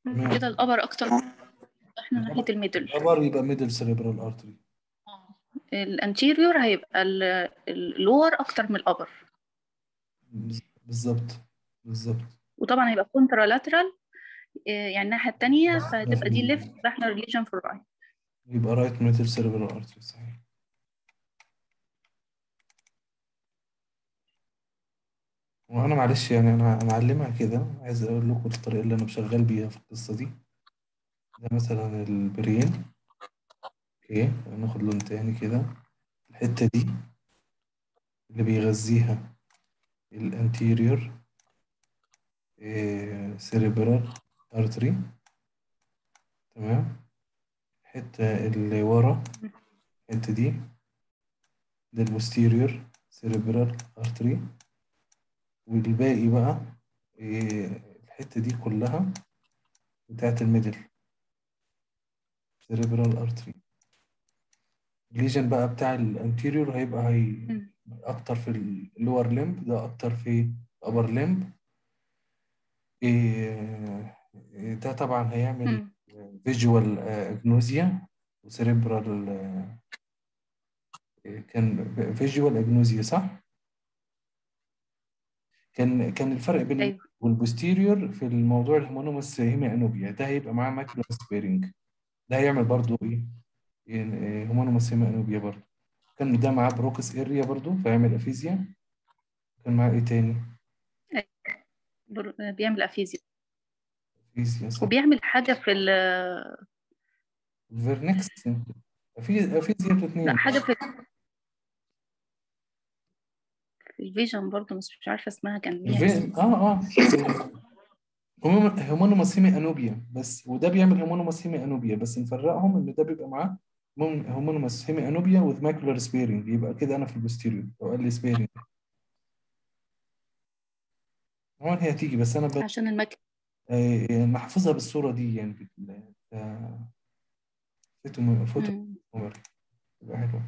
تمام. كده الابر اكتر احنا ناحيه الميدل الابر يبقى ميدل سيريبرال ارتري الانتيريور هيبقى اللور اكتر من الابر بالظبط بالظبط وطبعا هيبقى كونترا لاترال يعني الناحيه الثانيه في فهتبقى دي ال- ليفت فاحنا ريليشن في الرايت يبقى رايت ميدل سيريبرال ارتري صحيح وانا معلش يعني انا معلمها كده عايز اقول لكم الطريقه اللي انا شغال بيها في القصه دي ده مثلا البرين اوكي ناخد لون تاني كده الحته دي اللي بيغذيها الانتيريور سيريبرال ارتري تمام الحته اللي ورا الحته دي ده البوستيريور سيريبرال ارتري والباقي بقى إيه، الحته دي كلها بتاعت الميدل سيريبرال ارتري الليجن بقى بتاع الانتيريور هيبقى هي مم. اكتر في اللور ليمب ده اكتر في الابر ليمب إيه إيه، ده طبعا هيعمل مم. فيجوال اجنوزيا وسيريبرال كان فيجوال اجنوزيا صح كان كان الفرق بين ايوه والبوستيريور في الموضوع الهيمونوموس هيمي انوبيا ده هيبقى معاه ماكيولا سبيرنج ده هيعمل برضو ايه إيه، هيمونوموس هيمي انوبيا برضو كان ده معاه بروكس اريا برضو فيعمل افيزيا كان معاه ايه تاني بر- بيعمل افيزيا افيزيا صح وبيعمل حاجه في ال الفيرنكس أفي- افيزيا لا الاثنين حاجه في في الفيجن برضه بس مش عارفه اسمها كان ليها اسم الفي... اه اه هيمون- هيمونوموس هيمي انوبيا بس وده بيعمل هيمونوموس هيمي انوبيا بس نفرقهم ان ده بيبقى معاه هيمون- هيمونوموس هيمي انوبيا وذ ماكولار سبيرنج يبقى كده انا في البوستيريور لو قال لي سبيرنج عموما هي هتيجي بس انا ب... عشان المك آه، محفوظها بالصوره دي يعني بال... آه، فوتو فوتو مم. ميموري يبقى حلوه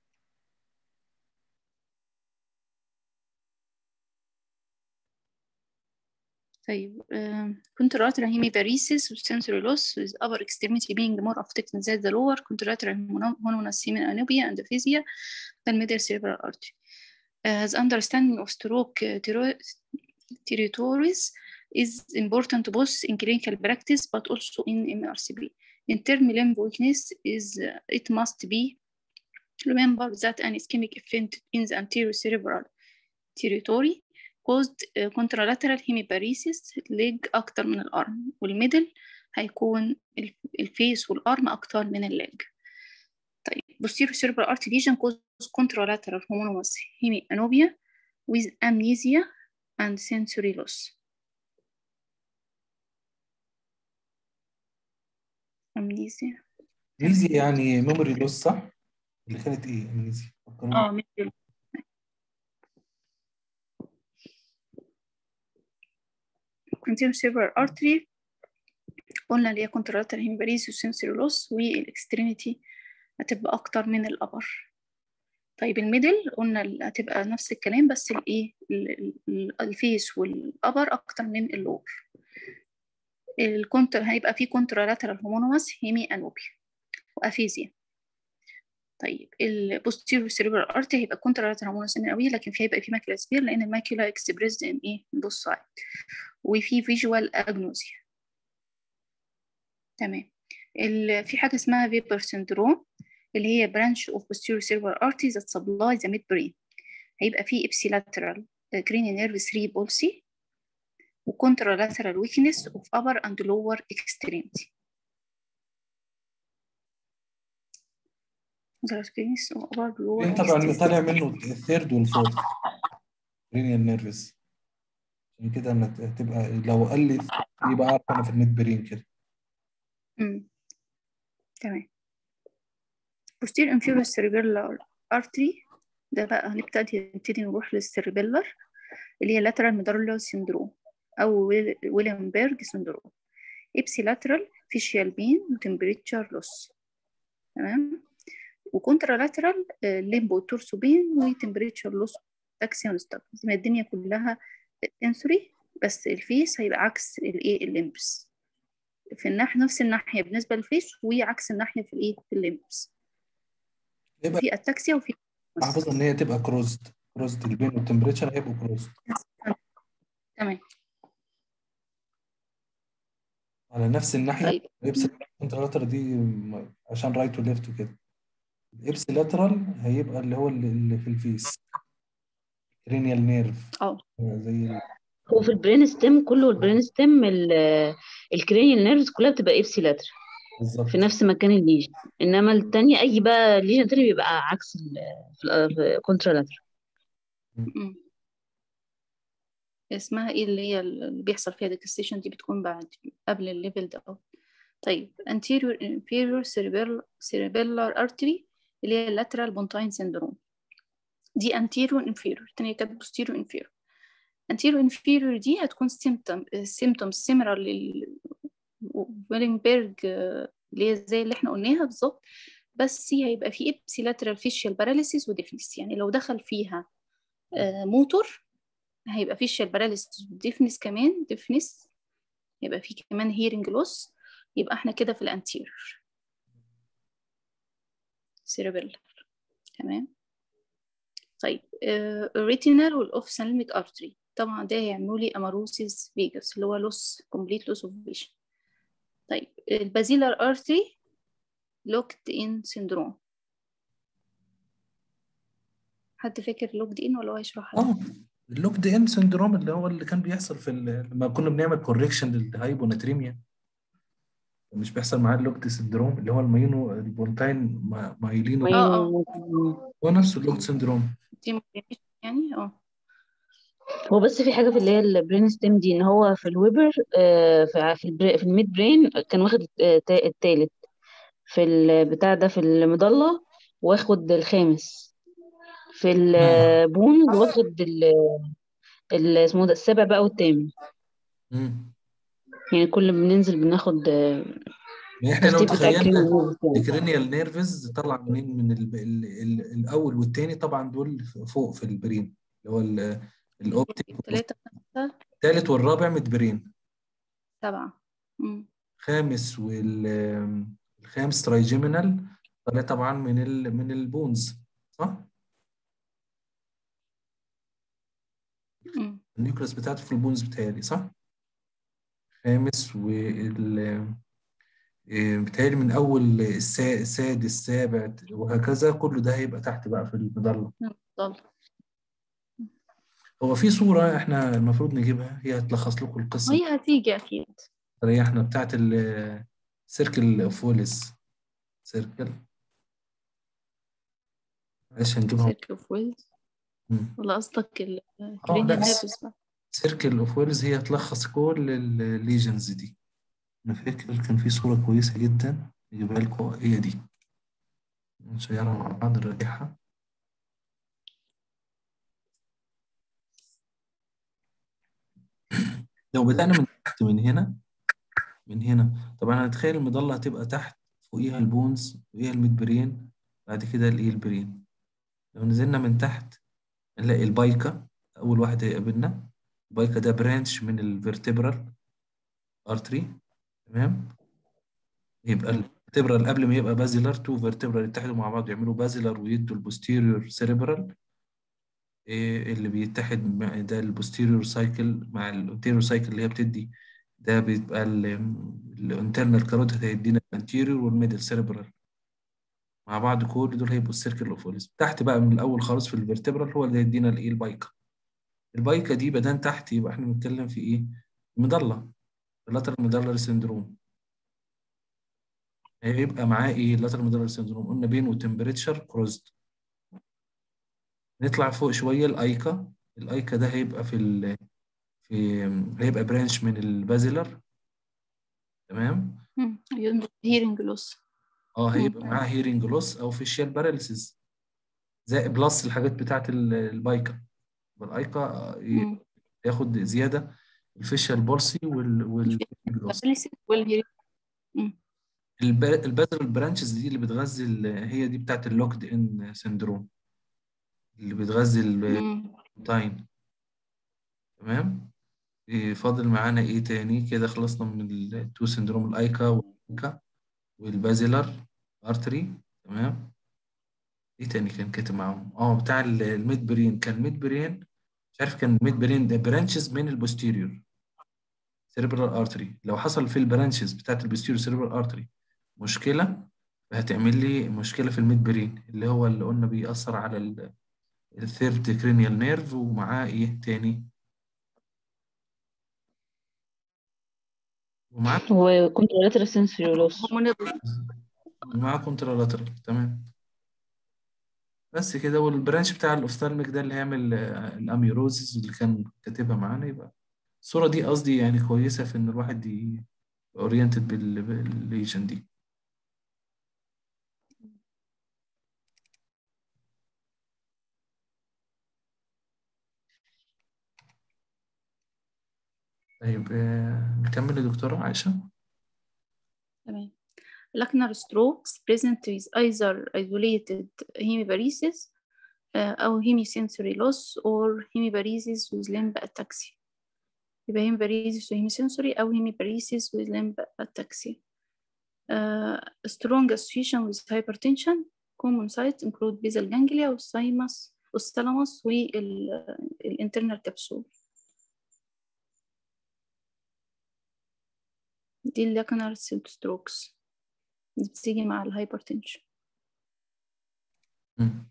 طيب um, contralateral hemiparesis with sensory loss with upper extremity being more affected than the lower contralateral homonymous hemianopia and aphasia than middle cerebral artery. Uh, the understanding of stroke uh, tero- territories is important both in clinical practice but also in MRCP. In term limb weakness is uh, it must be remember that an ischemic event in the anterior cerebral territory caused uh, contralateral hemiparesis leg أكتر من الأرم والميدل هيكون الف- الفيس والأرم أكتر من الليج طيب posterior cerebral artery lesion causes contralateral homonymous hemianopia with amnesia and sensory loss amnesia امنيزيا يعني ميموري لوس صح؟ اللي كانت ايه امنيزيا؟ فكروني. اه middle anterior cerebral artery قلنا اللي هي contralateral hemiparesis sensory loss والاكستريميتي هتبقى أكتر من الأبر طيب الميدل قلنا ال- هتبقى نفس الكلام بس الايه ال- ال- الفيس والأبر أكتر من اللور الكونتر هيبقى فيه contralateral homonymous هيمي أنوبيا وأفيزيا طيب البوستيريور سيريبرال ارتي هيبقى contralateral homonymous هيمي أنوبيا لكن في هيبقى فيه ماكيولا سبير لأن الماكيولا expressed in ايه both side وفي visual agnosia تمام ال- في حاجة اسمها فيبر سندروم اللي هي branch of posterior cerebral artery that supply the midbrain هيبقى فيه ipsilateral cranial nerve 3 palsy و contralateral weakness of upper and lower extremity contralateral weakness of upper and lower فين طبعا extremity. طالع منه الثيرد والفورث برينيال نيرفز عشان كده انا هتبقى لو قال لي يبقى اعرف انا في الميد برين كده أمم. تمام posterior inferior cerebellar artery ده بقى هنبتدي نبتدي نروح للسيربيلر اللي هي lateral medullary syndrome أو ويل- ويليامبرج syndrome ipsilateral facial pain وtemperature loss تمام وكونترالاترال ليمبو تورسو بين وتمبريتشر لوس تاكسي ونستابلز الدنيا كلها سنسوري بس الفيس هيبقى عكس الايه الليمبس في الناحية نفس الناحية بالنسبة للفيس وعكس الناحية في الايه في الليمبس يبقى في اتاكسيا وفي محفوظ ان هي تبقى كروزد كروزد البين والتمبريتشر هيبقوا كروزد تمام على نفس الناحيه طيب الابس لاترال دي م- عشان رايت وليفت وكده الابس لاترال هيبقى اللي هو اللي اللي في الفيس كرينيال نيرف اه زي ال- هو في البرين ستيم كله البرين ستيم الكرينيال نيرفز كلها بتبقى ابسي بالظبط في نفس مكان الليجن انما التانية اي بقى ليجن تاني بيبقى عكس ال في الكونترالاتر م. اسمها ايه اللي هي اللي بيحصل فيها ديكستيشن دي بتكون بعد قبل الليفل ده اه طيب anterior inferior cerebellar cerebellar artery اللي هي lateral pontine syndrome دي anterior inferior التانية كانت posterior inferior anterior inferior دي هتكون symptom symptoms similar لل ويلينجبرج اللي هي زي اللي احنا قلناها بالظبط بس هيبقى في ipsilateral facial paralysis وديفنس يعني لو دخل فيها آه، موتور هيبقى في facial paralysis وديفنس كمان ديفنس يبقى في كمان hearing loss يبقى احنا كده في الانتيريور cerebellar تمام طيب الريتينال والاوفثالميك ارتري طبعا ده هيعملوا لي اماروسيس فيجاس اللي هو لوس كومبليت لوس اوف فيجن طيب البازيلار ارتري لوكد ان سيندروم حد فاكر لوكد ان ولا هو يشرحها اه اللوكد ان سندروم اللي هو اللي كان بيحصل في ال- لما كنا بنعمل كوريكشن للهايبوناتريميا مش بيحصل معاه اللوكد سندروم اللي هو الماينو البونتاين ما- مايلينو اه هو نفسه اللوكد سندروم دي ما كانتش يعني اه هو بس في حاجة في اللي هي البرين ستيم دي ان هو في الويبر آه، في في البري- في الميد برين كان واخد آه، تا- التالت في البتاع ده في المضلة واخد الخامس في البون واخد ال ال- اسمه ده السابع بقى والثامن مم. يعني كل ما بننزل بناخد آه، يعني احنا لو الترتيب بتاع تخيلنا الكريم الكرينيال نيرفز طلع منين من ال ال ال الاول والثاني طبعا دول فوق في البرين اللي هو ال- الاوبتيك ثلاثة خمسة الثالث والرابع متبرين سبعة مم. خامس والخامس ترايجيمينال طالع طبعا من ال من البونز صح؟ مم. النيوكليس بتاعته في البونز بتهيألي صح؟ خامس وال إيه، بتهيألي من أول السا- السادس السابع وهكذا كله ده هيبقى تحت بقى في المظلة ضل هو في صورة احنا المفروض نجيبها هي هتلخص لكم القصة وهي هتيجي أكيد تريحنا بتاعت السيركل اوف ويلز سيركل معلش هنجيبها سيركل اوف ويلز مم. ولا قصدك اه الكرينيال لا نيرفز بقى سيركل اوف ويلز هي تلخص كل الليجنز دي انا فاكر كان في صورة كويسة جدا نجيبها لكم هي دي نشيرها مع بعض نراجعها لو بدأنا من تحت من هنا من هنا طبعا هنتخيل المظلة هتبقى تحت فوقيها البونز فوقيها الميد برين بعد كده الايه البرين لو نزلنا من تحت نلاقي البايكا أول واحد هيقابلنا البايكا ده برانش من الفرتبرال ارتري تمام يبقى الفرتبرال قبل ما يبقى بازيلر تو فيرتبرال يتحدوا مع بعض يعملوا بازيلر ويدوا البوستيريور سيريبرال إيه اللي بيتحد مع ده البوستيريور سايكل مع الانتيريور سايكل اللي هي بتدي ده بيبقى الانترنال كاروتيد هيدينا الانتيريور والميدل سيريبرال مع بعض كل دول هيبقوا السيركل اوف ويلز تحت بقى من الاول خالص في الفرتبرال هو اللي هيدينا الايه البايكا البايكا دي بدان تحت يبقى احنا بنتكلم في ايه مضله اللاترال ميدالر سيندروم هيبقى معاه ايه اللاترال ميدالر سيندروم قلنا بينه تمبريتشر كروزد نطلع فوق شويه الايكا الايكا ده هيبقى في ال في هيبقى برانش من البازيلر تمام هيرنج لوس اه هيبقى معاه هيرنج لوس او فيشيال باراليسيس زي بلس الحاجات بتاعت ال- البايكا والايكا ي- ياخد زياده الفيشيال بولسي وال والهيرنج لوس والهيرنج البازل البرانشز دي اللي بتغذي ال- هي دي بتاعت اللوكد ان سندروم اللي بتغذي البروتين تمام إيه فاضل معانا ايه تاني كده خلصنا من التو سندروم الايكا والايكا والبازيلر ارتري تمام ايه تاني كان كاتب معاهم اه بتاع ال- الميد برين كان ميد برين مش عارف كان ميد برين ده برانشز من البوستيريور سيريبرال ارتري لو حصل في البرانشز بتاعت البوستيريور سيريبرال ارتري مشكله هتعمل لي مشكله في الميد برين اللي هو اللي قلنا بيأثر على ال- الثيرد كرينيال نيرف ومعاه ايه تاني ومعاه وكونترولاترال سنسوري لوس هرمونال معاه كونترالاترال تمام بس كده والبرانش بتاع الاوفتالميك ده اللي هيعمل آه، الاميوروزيس اللي كان كاتبها معانا يبقى الصورة دي قصدي يعني كويسة في ان الواحد ي اورينتد بالليجن دي طيب آه، نكمل يا دكتورة عائشة تمام lacunar strokes present with either isolated hemiparesis uh, أو hemisensory loss or hemiparesis with limb ataxia يبقى hemiparesis و hemisensory أو hemiparesis with limb ataxia uh, strong association with hypertension common sites include basal ganglia والثايمس والثالاموس والinternal capsule دي اللي ستروكس دي بتيجي مع الهايبرتنشن مم.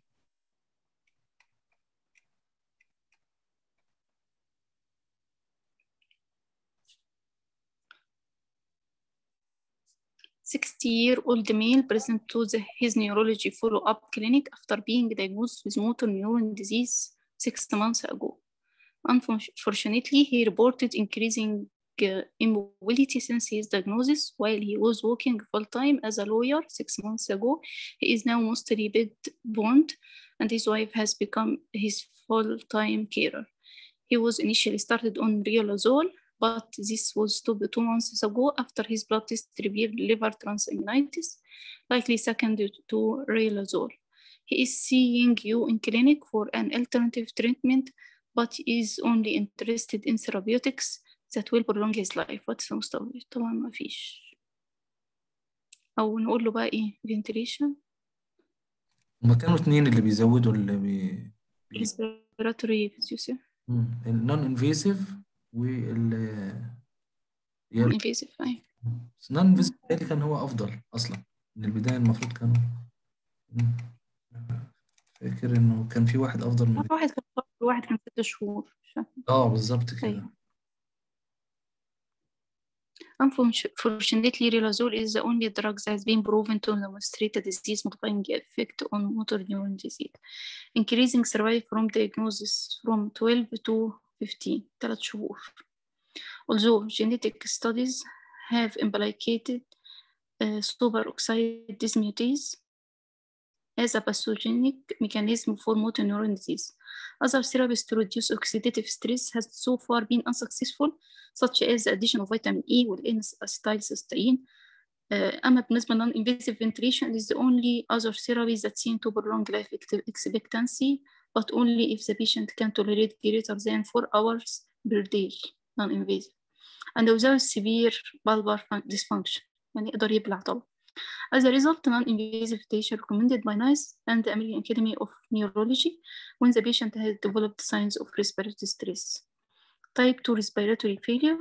Sixty-year-old male present to the, his neurology follow-up clinic after being diagnosed with motor neuron disease six months ago. Unfortunately, he reported increasing uh, immobility since his diagnosis while he was working full-time as a lawyer six months ago. He is now mostly bed-bound and his wife has become his full-time carer. He was initially started on Riolazole, but this was stopped two months ago after his blood test revealed liver transaminitis, likely secondary to Riolazole. He is seeing you in clinic for an alternative treatment, but is only interested in therapeutics that will prolong his life. What's the most obvious? طبعا ما فيش. أو نقول له بقى إيه ventilation هما كانوا اتنين اللي بيزودوا اللي بي, بي... respiratory physiotherapy النون انفيسيف وال invasive أيوة النون انفيسيف اللي كان هو افضل اصلا من البدايه المفروض كانوا مم. فاكر انه كان في واحد افضل من واحد كان واحد كان ست شهور مش عارفة. اه بالظبط كده أيوة. Unfortunately, riluzole is the only drug that has been proven to demonstrate a disease-modifying effect on motor neuron disease, increasing survival from diagnosis from 12 to 15, ثلاث شهور. Although genetic studies have implicated uh, superoxide dismutase as a pathogenic mechanism for motor neuron disease. Other therapies to reduce oxidative stress has so far been unsuccessful, such as the addition of vitamin E والN-acetylcysteine. Uh, أما بالنسبة non-invasive ventilation is the only other therapy that seem to prolong life expectancy, but only if the patient can tolerate greater than four hours per day, non-invasive, and without severe bulbar dysfunction. يعني يقدر يبلع طبعا. As a result, non-invasive ventilation recommended by NICE and the American Academy of Neurology when the patient has developed signs of respiratory stress. Type 2 respiratory failure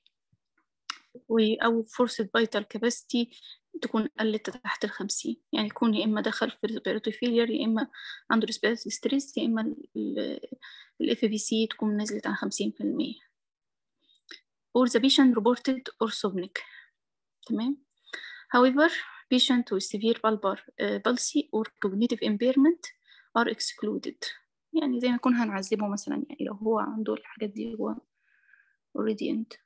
و- أو forced vital capacity تكون قلت تحت الخمسين يعني يكون يا إما دخل في respiratory failure يا إما عنده respiratory stress يا إما ال FVC تكون نزلت عن خمسين في المية or the patient reported orthopneic تمام However, patients with severe bulbar uh, palsy or cognitive impairment are excluded. يعني زي ما يكون هنعذبه مثلا يعني لو هو عنده الحاجات دي هو already end.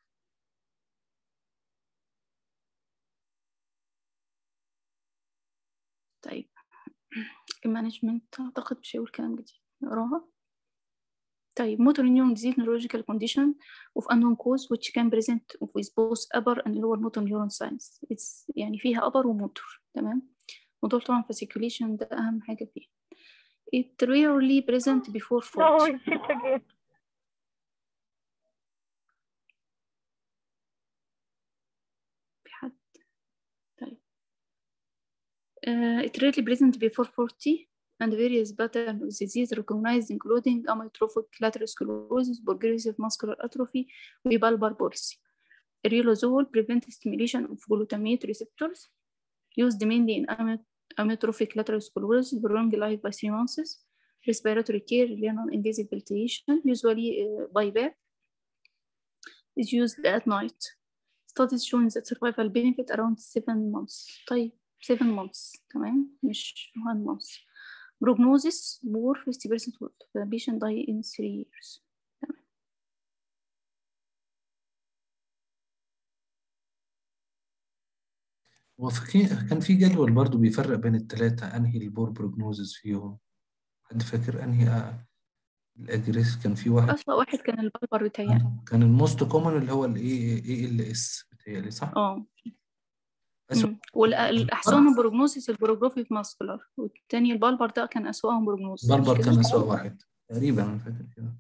طيب المانجمنت أعتقد مش هيقول كلام جديد نقراها طيب motor neuron disease neurological condition of unknown cause which can present with both upper and lower motor neuron signs It's يعني فيها upper وموتور تمام موضوع طبعا fasciculation ده أهم حاجة فيه It rarely present before No, 40 shit again. Uh, it rarely present before 40 and various patterns of disease recognized including amyotrophic lateral sclerosis, progressive muscular atrophy, وبالبر palsy. Riluzole prevent stimulation of glutamate receptors used mainly in amyot- amyotrophic lateral sclerosis, prolonged life by three months, respiratory care, non-invasive ventilation, usually uh, by BAP, is used at night. Studies showing that survival benefit around seven months. طيب seven months تمام مش one month. Prognosis poor 50% of the patient die in three years. تمام. هو في كان في جدول برضو بيفرق بين الثلاثة أنهي البور بروجنوزس فيهم حد فاكر أنهي آه، الأجريس كان في واحد أسوأ واحد كان البلبر بتهيألي كان الموست كومن اللي هو الاي اي ال اس بتهيألي صح؟ اه أسوأ مم. والأحسنهم بروجنوسيس البروجروفيف ماسكولار والتاني البلبر ده كان أسوأهم بروجنوسيس مش بربر كده؟ كان أسوأ واحد تقريبا أنا فاكر كده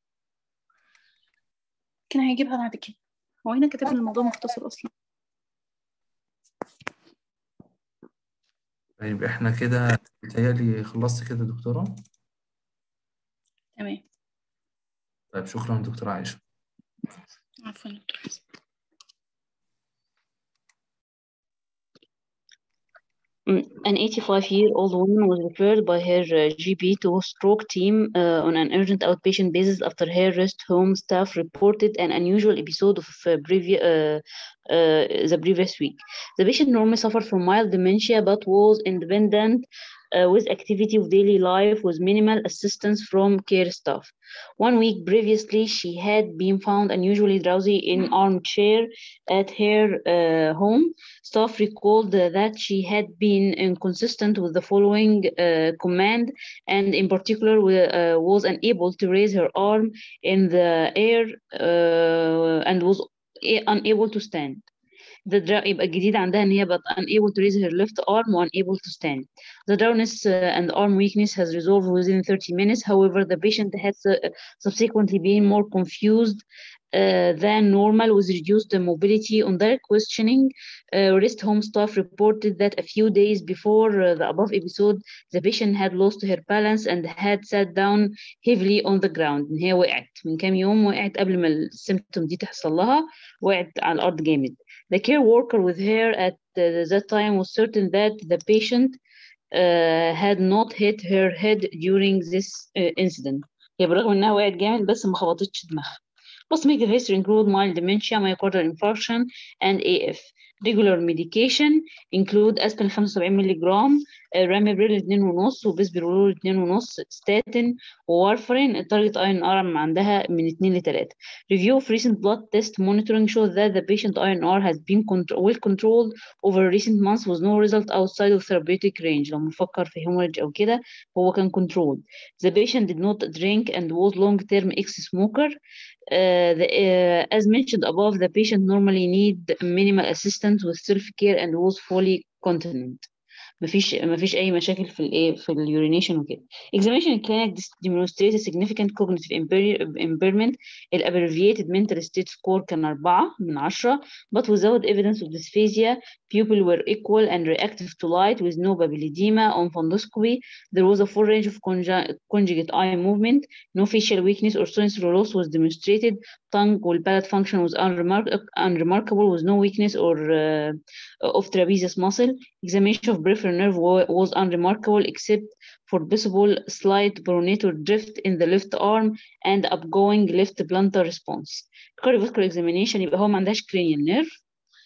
كان هيجيبها بعد كده هو هنا كاتب لي الموضوع مختصر أصلا طيب احنا كده بتهيألي خلصت كده يا دكتورة تمام طيب شكرا دكتورة عائشة عفوا يا دكتور حسن. Mm, An 85-year-old woman was referred by her uh, GP to stroke team uh, on an urgent outpatient basis after her rest home staff reported an unusual episode of uh, previ- uh, uh, the previous week. The patient normally suffered from mild dementia but was independent uh, with activity of daily life with minimal assistance from care staff. One week previously, she had been found unusually drowsy in armchair at her uh, home staff recalled uh, that she had been inconsistent with the following uh, command and in particular wa- uh, was unable to raise her arm in the air uh, and was a- unable to stand the dra- يبقى الجديد عندها ان هي but unable to raise her left arm or unable to stand. The drowsiness uh, and arm weakness has resolved within 30 minutes. However, the patient has uh, subsequently been more confused uh, than normal with reduced mobility. On direct questioning, uh, rest home staff reported that a few days before uh, the above episode, the patient had lost her balance and had sat down heavily on the ground. إن هي وقعت من كام يوم وقعت قبل ما السيمتوم دي تحصل لها وقعت على الأرض جامد. The care worker with her at uh, that time was certain that the patient uh, had not hit her head during this uh, incident. هي بالرغم انها وقعت جامد بس ما خبطتش دماغها. Post medical history include mild dementia, myocardial infarction, and AF. Regular medication include aspirin 75 مللي جرام، راميبريل 2.5 وبيسبرولول 2.5 ستاتين ووارفرين التارجت ايرون ار عندها من 2 ل 3. Review of recent blood test monitoring shows that the patient INR has been contr- well controlled over recent months with no result outside of therapeutic range. لو نفكر في hemorrhage أو كده هو كان controlled. The patient did not drink and was long-term ex-smoker. Uh, the, uh, as mentioned above, the patient normally need minimal assistance with self-care and was fully continent. مفيش مفيش اي مشاكل في الايه في اليورينيشن وكده examination in clinic dis- demonstrated significant cognitive impair- impairment ال abbreviated mental state score كان 4 من 10 but without evidence of dysphasia pupil were equal and reactive to light with no papilledema on fundoscopy there was a full range of conju- conjugate eye movement no facial weakness or sensory loss was demonstrated tongue or palate function was unremark- unremarkable with no weakness or uh, of trapezius muscle examination of peripheral nerve wa- was unremarkable except for visible slight pronator drift in the left arm and upgoing left plantar response. Cardiovascular examination يبقى هو ما عندهاش cranial nerve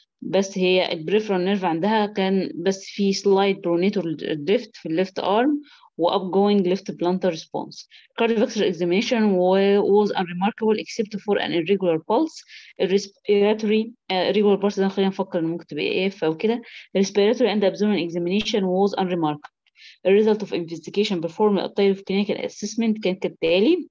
بس هي البريفرال نيرف عندها كان بس في slight pronator drift في الليفت arm و upgoing left plantar response. Cardiovascular examination wa- was unremarkable except for an irregular pulse. Respiratory uh, irregular pulse ده خلينا نفكر انه ممكن تبقى ايه او كده. Respiratory and abdominal examination was unremarkable. The result of investigation performed at time of clinical assessment كان كالتالي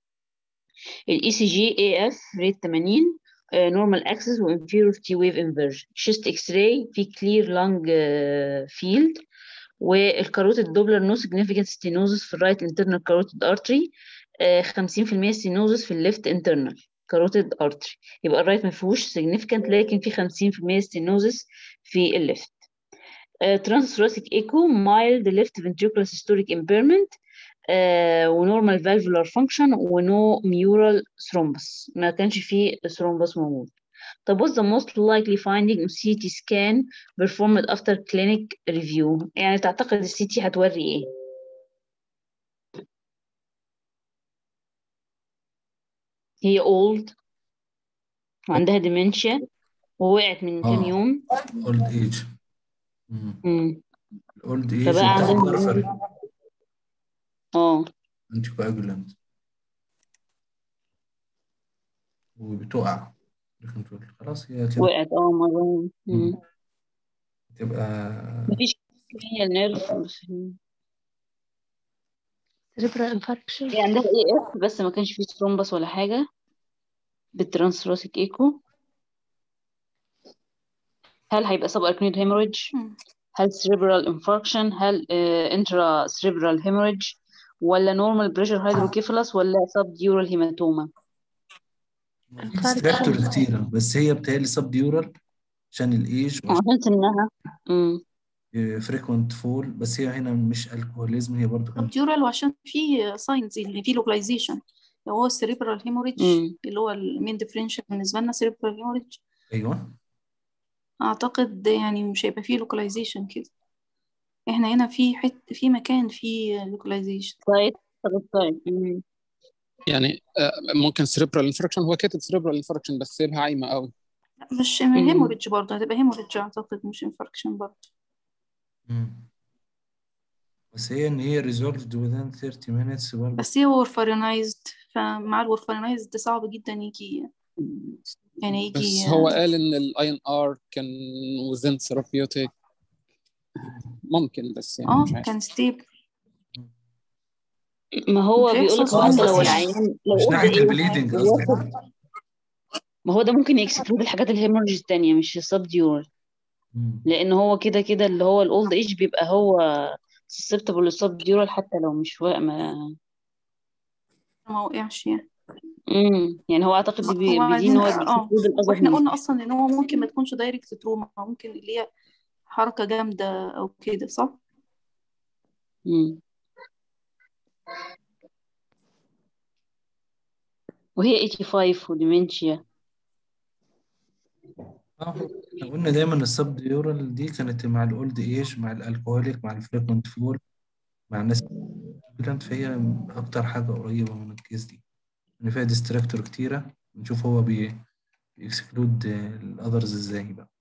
ال ECG AF rate 80 uh, normal axis و inferior T wave inversion chest X-ray في clear lung uh, field والكاروتيد دوبلر no significant stenosis في الرايت internal carotid artery uh, 50% stenosis في الليفت internal carotid artery يبقى الرايت ما فيهوش significant لكن في 50% stenosis في الليفت transthoracic echo mild left ventricular systolic impairment آه ونورمال فالفولار فانكشن ونو ميورال ثرومبس ما كانش فيه ثرومبس موجود طب what's the most likely finding of CT scan performed after clinic review يعني تعتقد السي تي هتوري ايه هي old وعندها dementia ووقعت من كام آه. يوم اولد ايج مم. اولد ايج فبقى عندهم وارفرين اه انتي كواجولانت وبتقع الكنترول خلاص هي كده وقعت اه مرة مم. تبقى مفيش هي النيرف بس cerebral infarction هي عندها اي اف بس ما كانش فيه ثرومبس ولا حاجة بالترانسروسيك ايكو هل هيبقى سب اركنيد هيموريدج مم. هل cerebral infarction هل انترا cerebral hemorrhage ولا normal pressure hydrocephalus ولا subdural hematoma في ديستراكتور كتيرة بس هي بتهيألي سب ديورال عشان الايج عشان سنها امم فريكونت فول بس هي هنا مش الكحوليزم هي برضو كانت subdural وعشان في ساينز اللي فيه لوكاليزيشن هو السيريبرال هيموريدج مم. اللي هو المين ديفرنشال بالنسبه لنا سيريبرال هيموريدج ايوه اعتقد يعني مش هيبقى فيه لوكاليزيشن كده احنا هنا في حت في مكان فيه لوكاليزيشن سايت طب سايت مم. يعني آه، ممكن سيريبرال انفركشن هو كاتب سيريبرال انفركشن بس سيبها عايمه قوي مش مم. هيموريدج برضه هتبقى هيموريدج اعتقد مش انفاركشن برضه مم. بس هي ان هي resolved within 30 minutes برضو بس هي وورفارينايزد فمع الورفارينايزد صعب جدا يجي يعني يجي بس هو قال ان الاي ان ار كان within therapeutic ممكن بس يعني مش اه عارف كان ستيبل ما هو مش بيقول لك هيحصل حتى لو مش- العيان لو مش قلت ناحية ايه البليدنج لو قصدك واخد ما هو ده ممكن يكسكلود الحاجات الهيموريدج التانية مش السبديور مم. لان هو كده كده اللي هو الاولد ايج بيبقى هو susceptible للسبديورال حتى لو مش واقع ما ما وقعش يعني امم يعني هو اعتقد دي بي- هو بدي عايزين ان هو اه بيكسكلود الاذر واحنا قلنا اصلا ان هو ممكن ما تكونش دايركت تروما ممكن اللي هي حركة جامدة او كده صح؟ امم وهي 85 وديمنشيا اه احنا قلنا دايما السب ديورال دي كانت مع الاولد ايج مع الالكوهوليك مع الفريكونت فول مع الناس الكلام فهي اكتر حاجة قريبة من الكيس دي ان فيها ديستراكتور كتيرة نشوف هو بي بيكسكلود الاذرز ازاي بقى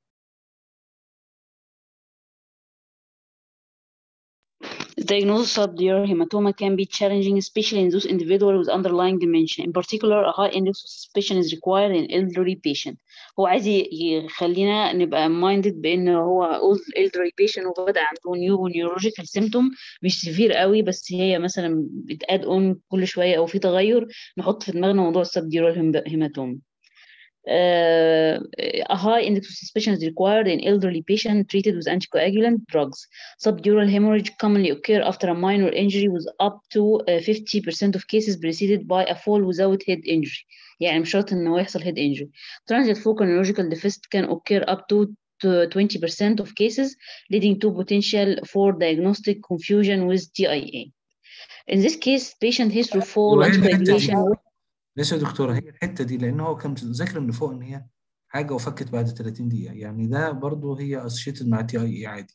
The diagnosis of subdural hematoma can be challenging, especially in those individuals with underlying dementia. In particular, a high index of suspicion is required in elderly patient. هو عايز ي- يخلينا نبقى minded بأن هو old elderly patient وبدأ عنده new neurological symptom مش severe قوي بس هي مثلا بتاد اون كل شوية أو في تغير نحط في دماغنا موضوع subdural hem- hematoma. Uh, a high index of suspicion is required in elderly patients treated with anticoagulant drugs. Subdural hemorrhage commonly occur after a minor injury with up to uh, 50% of cases preceded by a fall without head injury. يعني مش شرط إنه يحصل head injury. Transient focal neurological deficit can occur up to to 20% of cases, leading to potential for diagnostic confusion with TIA. In this case, patient history of fall, وهي الحتة دي anticoagulation, ليش يا دكتورة هي الحتة دي لأن هو كان ذاكر من فوق إن هي حاجة وفكت بعد 30 دقيقة يعني ده برضو هي اسوشيتد مع تي اي اي عادي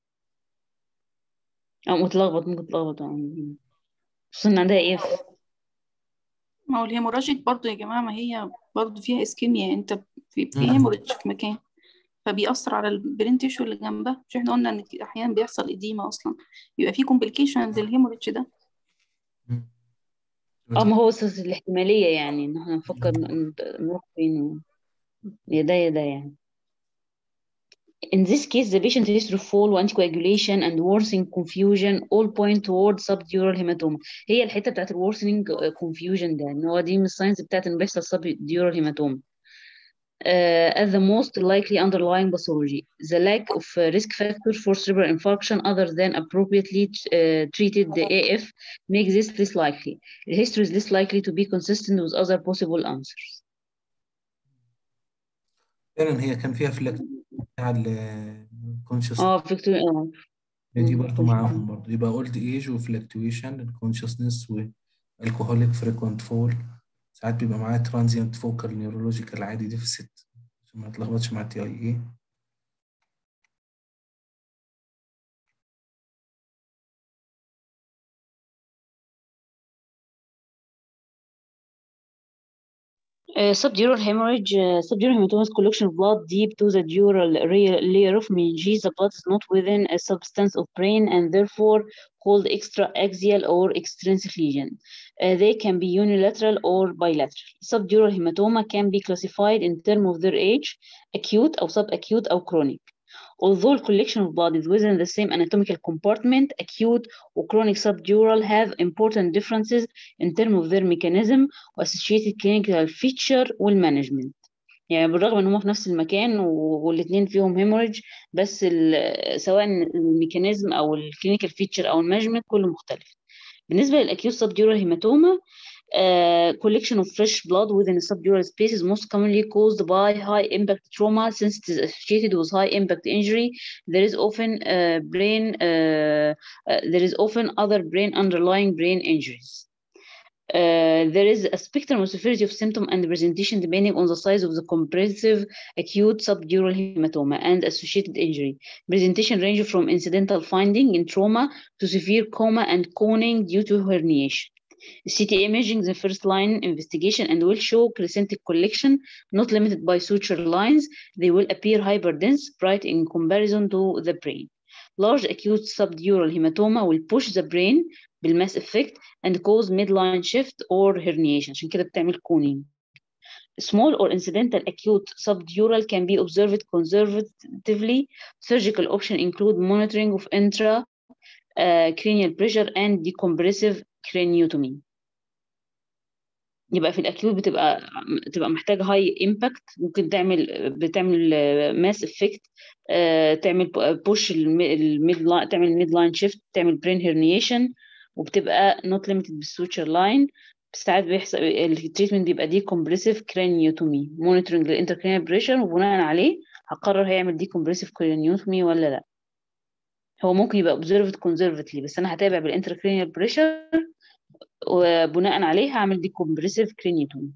أو متلخبط ممكن تلخبط يعني. خصوصا إن عندها إيه ما هو الهيموراجيك برضو يا جماعة ما هي برضو فيها اسكيميا انت في في مم. هيموراج في مكان فبيأثر على البرين تيشو اللي جنبها مش احنا قلنا ان احيانا بيحصل اديمة اصلا يبقى في كومبليكيشن للهيموراج ده مم. اه ما هو بس الاحتمالية يعني ان احنا نفكر ن- نروح فين و- يا ده يا ده يعني In this case, the patient history of fall, anticoagulation, and worsening confusion all point toward subdural hematoma. هي الحتة بتاعت ال worsening confusion ده ان هو دي من الساينس بتاعت ان بيحصل subdural hematoma. Uh, as the most likely underlying pathology, the lack of uh, risk factor for cerebral infarction other than appropriately uh, treated the AF makes this less likely. The history is less likely to be consistent with other possible answers. فعلا هي كان فيها فلاك بتاع ال- كونشس اه فيكتوريا اه دي مم، برضو كنت معاهم برضو يبقى اولد ايج وفلكتويشن الكونشسنس والكوهوليك فريكوينت فول ساعات بيبقى معاه ترانزيانت فوكال نيورولوجيكال عادي ديفيسيت عشان ما تلخبطش مع تي اي اي Uh, subdural hemorrhage, uh, subdural hematoma is collection of blood deep to the dural rea- layer of meninges. The blood is not within a substance of brain and therefore called extraaxial or extrinsic lesion. Uh, they can be unilateral or bilateral. Subdural hematoma can be classified in terms of their age, acute or subacute or chronic. Although collection of blood is within the same anatomical compartment, acute or chronic subdural have important differences in terms of their mechanism associated clinical feature والمانجمنت يعني بالرغم ان هم في نفس المكان والاثنين فيهم هيموريج بس ال- سواء الميكانيزم او الكلينيكال فيتشر او المانجمنت كله مختلف بالنسبه للاكيوت subdural هيماتوما uh, collection of fresh blood within the subdural space is most commonly caused by high impact trauma since it is associated with high impact injury there is often uh, brain uh, uh, there is often other brain underlying brain injuries uh, there is a spectrum of severity of symptom and presentation depending on the size of the comprehensive acute subdural hematoma and associated injury. Presentation range from incidental finding in trauma to severe coma and coning due to herniation. CT imaging is the first line investigation and will show crescentic collection not limited by suture lines. They will appear hyperdense, bright in comparison to the brain. Large acute subdural hematoma will push the brain بالmass effect and cause midline shift or herniation عشان كده بتعمل coning. Small or incidental acute subdural can be observed conservatively. Surgical options include monitoring of intra uh, cranial pressure and decompressive craniotomy. يبقى في الاكيوت بتبقى تبقى محتاجه هاي امباكت ممكن تعمل بتعمل ماس افكت تعمل بوش الميد لاين تعمل ميد لاين شيفت تعمل برين هيرنيشن وبتبقى نوت ليميتد بالسوتشر لاين ساعات بيحصل التريتمنت بيبقى دي كومبريسيف كرانيوتومي مونيتورنج للانتركرينال بريشر وبناء عليه هقرر هيعمل دي كومبريسيف كرانيوتومي ولا لا هو ممكن يبقى observed conservatively بس انا هتابع بالانتركرينال بريشر وبناء عليه هعمل دي كومبريسيف كرينيوتومي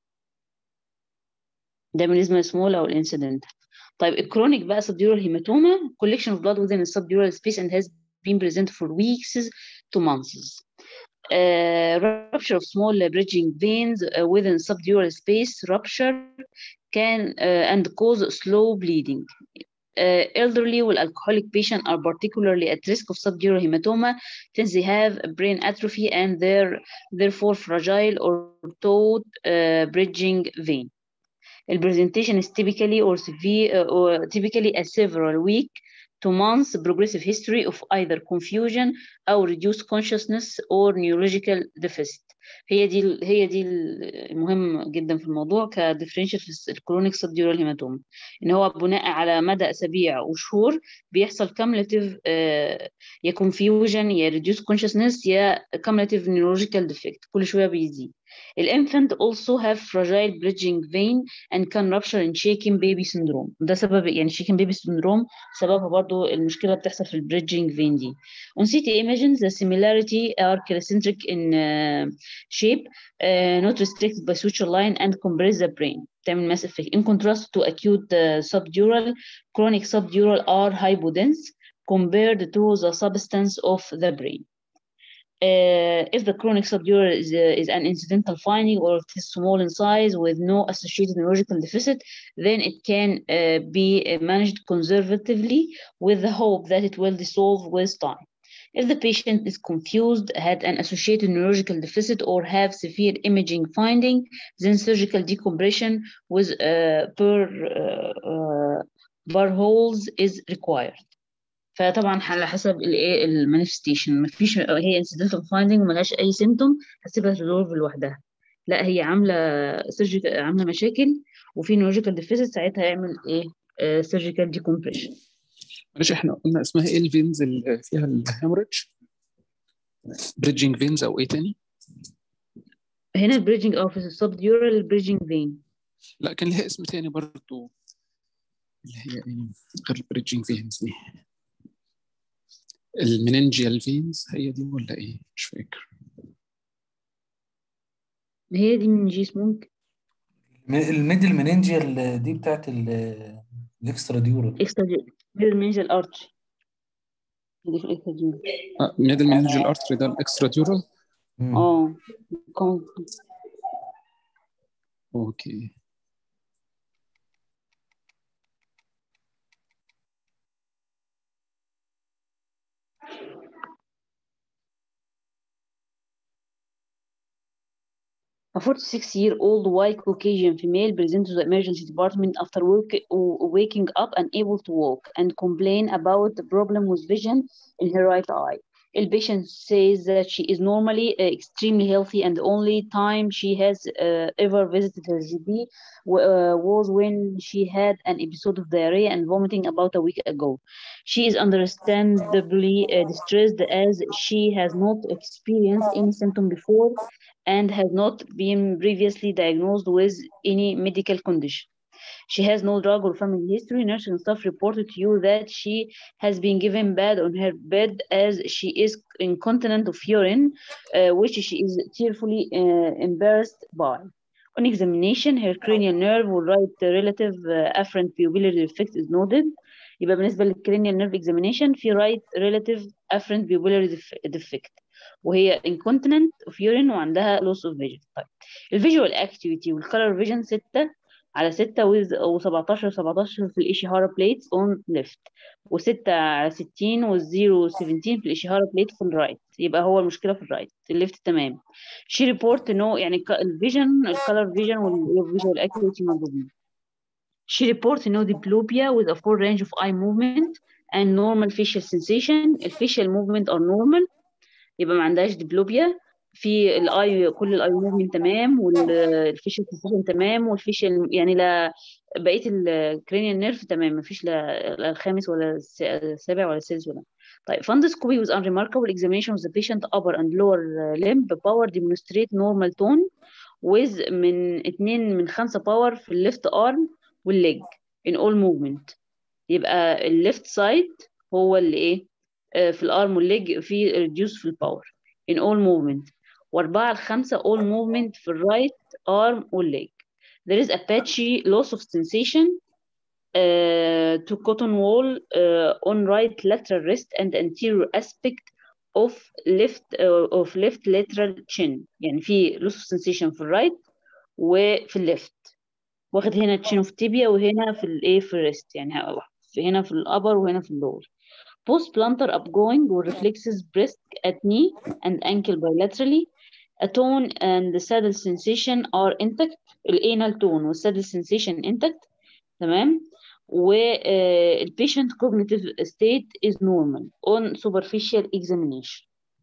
ده بالنسبه للسمول او الانسيدنتال طيب الكرونيك بقى subdural hematoma collection of blood within the subdural space and has been present for weeks to months uh, rupture of small bridging veins uh, within subdural space rupture can uh, and cause slow bleeding uh, elderly with alcoholic patient are particularly at risk of subdural hematoma since they have brain atrophy and they're therefore fragile or taut uh, bridging vein. The presentation is typically or severe uh, or typically a several week to months progressive history of either confusion or reduced consciousness or neurological deficit. هي دي هي دي المهم جدا في الموضوع كديفرنشال في الكرونيك سبديورال هيماتوما ان هو بناء على مدى اسابيع وشهور بيحصل كاملتيف يا كونفيوجن يا ريديوس كونشسنس يا كاملتيف نيورولوجيكال ديفكت كل شويه بيزيد الانفانت also have fragile bridging vein and can rupture in shaken baby syndrome ده سبب يعني shaken baby syndrome سببها برضو المشكله بتحصل في البريدجنج فين دي on CT images the similarity are concentric in uh, shape uh, not restricted by suture line and compress the brain تعمل mass effect in contrast to acute uh, subdural chronic subdural are hypodense compared to the substance of the brain uh, if the chronic subdural is, uh, is an incidental finding or if it is small in size with no associated neurological deficit, then it can uh, be managed conservatively with the hope that it will dissolve with time. If the patient is confused, had an associated neurological deficit, or have severe imaging finding, then surgical decompression with uh, per uh, uh, holes is required. فطبعا على حسب الايه المانيفستيشن مفيش هي انسيدنتال فايندنج ملهاش اي سيمتوم هسيبها تدور لوحدها لا هي عامله سيرجيكال عامله مشاكل وفي نيورولوجيكال ديفيسيت ساعتها يعمل ايه سيرجيكال ديكومبريشن معلش احنا قلنا اسمها ايه الفينز اللي فيها الهيموريدج بريدجنج فينز او ايه تاني هنا البريدجنج او في السب ديورال البريدجنج فين لا كان لها اسم تاني برضه اللي هي ايه غير البريدجنج فينز دي المننجيال فينز هي دي ولا ايه مش فاكر هي دي من جيس ممكن م- الميدل مننجيال دي بتاعت ال- الاكسترا ديورال اكسترا منجل ارتري دي في الاكسترا دي آه ميدل مننجيال ارتري ده الاكسترا ديورال مم. اه كون- اوكي A 46-year-old white Caucasian female presents to the emergency department after work, waking up unable to walk and complain about the problem with vision in her right eye. The patient says that she is normally uh, extremely healthy and the only time she has uh, ever visited her GP w- uh, was when she had an episode of diarrhea and vomiting about a week ago. She is understandably uh, distressed as she has not experienced any symptom before and has not been previously diagnosed with any medical condition. She has no drug or family history. Nursing staff reported to you that she has been given bed on her bed as she is incontinent of urine, uh, which she is tearfully uh, embarrassed by. On examination, her cranial nerve or right relative uh, afferent pupillary defect is noted. يبقى بالنسبة للcranial nerve examination في right relative afferent pupillary def- defect وهي incontinent of urine وعندها loss of vision. طيب الفيجوال activity والcolor vision 6 على 6 with و17 17 في الإشيهارا plates on left و6 على 60 و0 17 في الإشيهارا plate في الرايت يبقى هو المشكلة في الرايت الليفت تمام she report no يعني الفيجن الcolor vision والvisual activity موجودين she report no diplopia with a full range of eye movement and normal facial sensation الfacial movement are normal يبقى ما عندهاش diplopia في الاي كل الاي موفمنت تمام والفيشل سنسيشن تمام والفيشل يعني لا بقيه الكرينيال نيرف تمام ما فيش لا لا الخامس ولا الس- السابع ولا السادس ولا طيب fundoscopy was unremarkable examination of the patient upper and lower limb power demonstrate normal tone with من 2 من 5 باور في الليفت ارم والليج in all movement يبقى الليفت سايد هو اللي ايه آه، في الارم والليج في reduce في الباور in all movement وأربعة لخمسة all movement في الرايت arm والleg there is a patchy loss of sensation uh, to cotton wall uh, on right lateral wrist and anterior aspect of left uh, of left lateral chin يعني في loss of sensation في الرايت وفي الليفت واخد هنا chin of tibia وهنا في الايه في الريست يعني في هنا في الابر وهنا في اللور post plantar upgoing or reflexes brisk at knee and ankle bilaterally a tone and the saddle sensation are intact الanal tone والsaddle sensation intact تمام و uh, the patient cognitive state is normal on superficial examination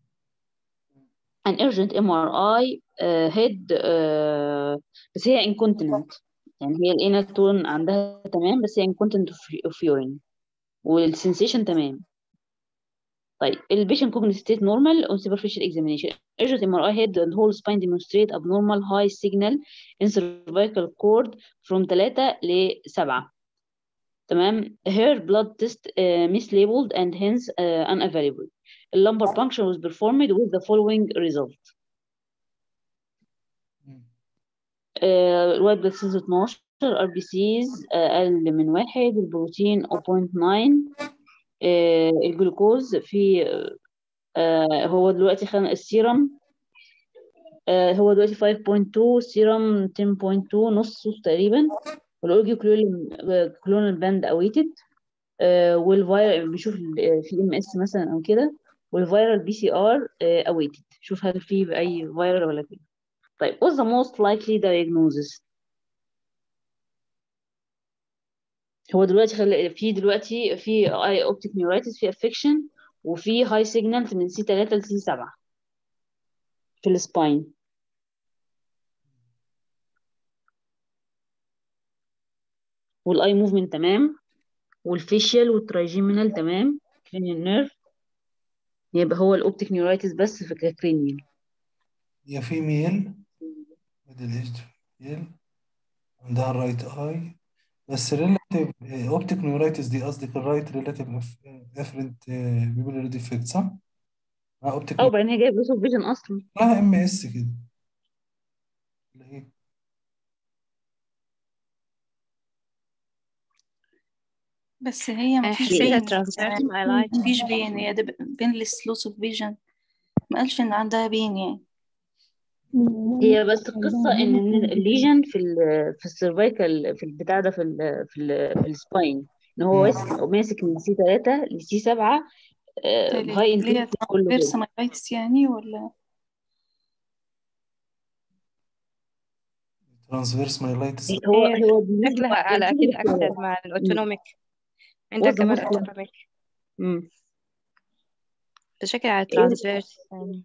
an urgent MRI uh, head uh, بس هي incontinent يعني هي الانال tone عندها تمام بس هي incontinent of, of urine والسensation تمام طيب البيشنت cognitive state normal on superficial examination urgent MRI head and whole spine demonstrate abnormal high signal in cervical cord from 3 ل 7 تمام her blood test uh, mislabeled and hence uh, unavailable the lumbar puncture was performed with the following result uh, الوايت بلاد سيلز 12 ار بي سيز اقل من واحد البروتين 0.9 آه، الجلوكوز في آه، هو دلوقتي خلينا السيرم آه، هو دلوقتي 5.2 السيرم 10.2 نص تقريبا والاورجيو كلونال باند اويتد والفيرال بيشوف ال- في ام اس مثلا او كده والفيرال بي سي ار اويتد شوف هل في اي فيرال ولا كده طيب what's the most likely diagnosis هو دلوقتي خل... في دلوقتي في اي اوبتيك نيورايتس في افكشن وفي هاي سيجنال من سي 3 لسي 7 في السباين والاي موفمنت تمام والفيشيال والترايجيمينال تمام كرينيال نيرف يبقى هو الاوبتيك نيورايتس بس في الكرينيال هي فيميل ميدل ايجد فيميل عندها الرايت اي بس relative اوبتيك نيورايتس دي قصدك الرايت ريلاتيف افرنت بيبولار ديفكت صح؟ اه اوبتيك او بعدين هي جايب لوس اوف فيجن اصلا لها ام اس كده ولا ايه؟ بس هي مفيش هي بين ترانسفيرس مايلايت مفيش بين هي ده بينلس لوس اوف فيجن ما قالش ان عندها بين يعني هي بس القصه ان إن الليجن في ال في السيرفايكال في البتاع ده في ال في ال في السباين ان هو مم. ماسك ماسك من سي 3 لسي 7 هاي اللي هي انتنسيتي كله ترانسفيرس كده مايلايتس يعني ولا ترانسفيرس مايلايتس هو هي هو بالنسبه شكلها على بالنسبه أكيد للاختيارات أكثر مع مم. الأوتونوميك عندها وزن كمان مسكن أوتونوميك مم. بشكل على ايه الترانسفيرس يعني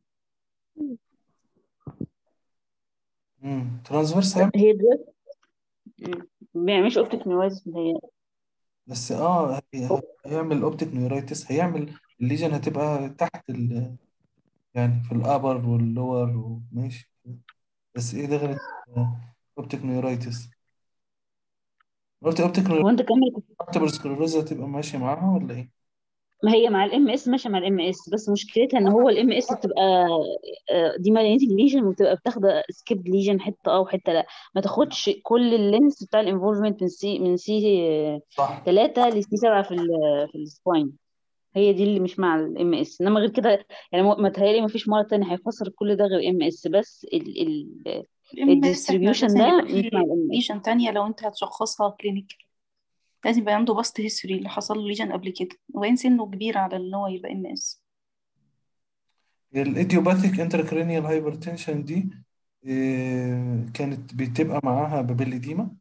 امم ترانسفيرس هيعمل هي دلوقتي مم. مش اوبتيك نويز هي بس اه هي- هيعمل اوبتيك نيورايتس هيعمل الليجن هتبقى تحت ال يعني في الابر واللور ماشي بس ايه دخلت اوبتيك نيورايتس قلت اوبتيك هو انت كمل نيورايتس سكلروز هتبقى ماشيه معاها ولا ايه؟ ما هي مع الام اس ماشيه مع الام اس بس مشكلتها ان هو الام اس بتبقى آه، دي مالينيتنج ليجن وبتبقى بتاخد سكيب ليجن حته اه وحته لا ما تاخدش كل اللينس بتاع الانفولفمنت من سي من سي صح 3 لسي 7 في ال في السباين هي دي اللي مش مع الام اس انما غير كده يعني ما تهيألي ما فيش مرة تانية هيفسر كل ده غير ام اس بس ال ال الام اس احنا الديستريبيوشن لازم ده يبقى مش فيه مع الام اس ليجن تانية لو انت هتشخصها كلينيكال لازم يبقى عنده باست هيستوري اللي حصل له ليجن قبل كده وبعدين سنه كبير على ان هو يبقى ام اس الايديوباثيك انتركرينيال هايبرتنشن دي إيه كانت بتبقى معاها بابيليديما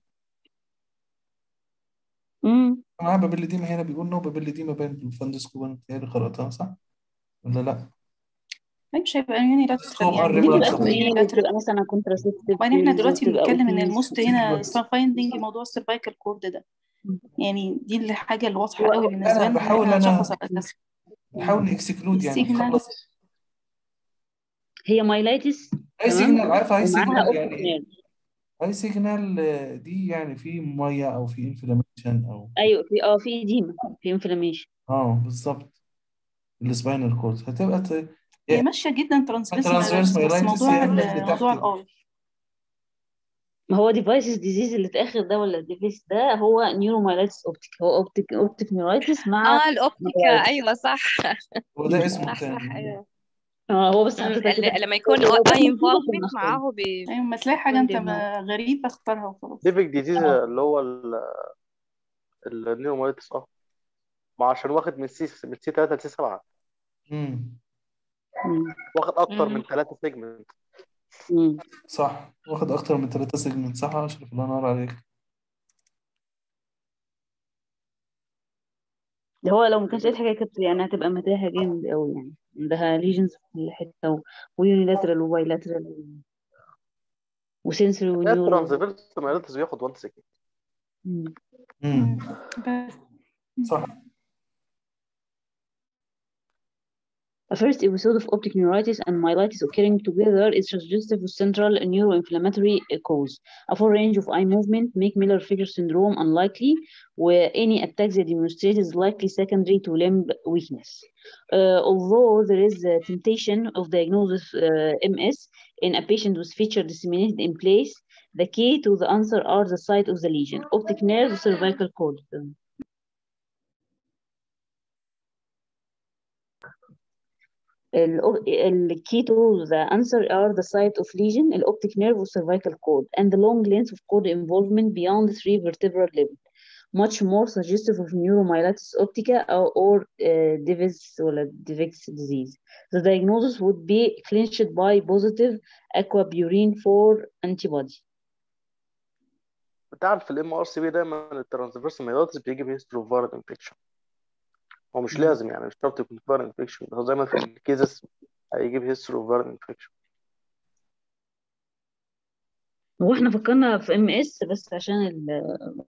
امم معاها بابيليديما هنا بيقول نو بابيليديما باين بالفندسكوب انا بتهيألي قرأتها صح ولا لا؟ أي مش هيبقى يوني فندسكوب لاترال ار يعني دي ريجولار بتبقى هيبقى سبلاي يوني سمير لاترال وبتبقى مثلا كونتراسيبتيف وبعدين احنا بيلز دلوقتي وبتبقى بنتكلم ان اوبيز الموست سيتي هنا بلوت فايندنج موضوع السيرفايكال كورد ده يعني دي الحاجة اللي واضحة هو قوي بالنسبة انا لنا ان بحاول احنا انا هنشخص على اساسها بحاول نكسكلود يعني السيجنال نخلص هي مايلايتس اي تمام سيجنال عارف اي ومعاها سيجنال اوبتيك يعني ايه نيرف اي سيجنال دي يعني في ميه او في انفلاميشن او ايوه في اه في اديمه في انفلاميشن اه بالظبط السباينال كورد هتبقى ت... هي يا ماشية جدا ترانسفيرس ترانسفيرس مايلايتس بس مايلايتس موضوع يا اما ال- اللي تحت موضوع دي الاي ما هو ديفايسز ديزيز اللي اتاخر ده ولا الديفيس ده هو نيورومايلايتس اوبتيك هو اوبتيك اوبتيك نيورايتس مع اه الأوبتيكا مايلايتس أيوة صح هو ده اسمه صح صح التاني أيوة اه هو بس أمم، حطيتها كده ال- لما يكون هو ده اي مكتوب عشان انفولفمنت نختار معاه ايوه ما تلاقي حاجة انت بيكون ما- غريب اختارها وخلاص ليفك ديزيز اللي هو النيومايتس اه ما عشان واخد من سي من سي 3 لسي 7 امم مم. واخد اكتر من أمم. 3 سيجمنت مم. صح واخد اكتر من ثلاثة سيجمنت صح يا اشرف الله ينور عليك ده هو لو ما كانش قايل حاجه كانت يعني هتبقى متاهه جامد قوي يعني عندها ليجنز في كل حته ويونيلاترال وبايلاترال وسنسوري هي ونيورو الترانسفيرس مايلاتس بياخد 1 سيجمنت مم. امم بس صح A first episode of optic neuritis and myelitis occurring together is suggestive of central neuroinflammatory cause. A full range of eye movement make Miller-Figure syndrome unlikely, where any attack that demonstrates is likely secondary to limb weakness. Uh, although there is a temptation of diagnosis uh, MS in a patient with feature disseminated in place, the key to the answer are the site of the lesion, optic nerve, cervical cord. ال- ال- key to the answer are the site of lesion, the optic nerve or cervical cord, and the long length of cord involvement beyond the three vertebral level, much more suggestive of neuromyelitis optica or, or uh, Davis or Divix disease. The diagnosis would be clinched by positive aquaburine 4 antibody. انت عارف في الام ار سي بي دايما الترانسفيرس مايلاتس بيجي بهيستوري اوف فايرال انفكشن هو مش مم. لازم يعني مش شرط يكون فايرال انفكشن هو زي ما في الكيزز هيجيب هيستوري اوف فايرال انفكشن هو احنا فكرنا في ام اس بس عشان ال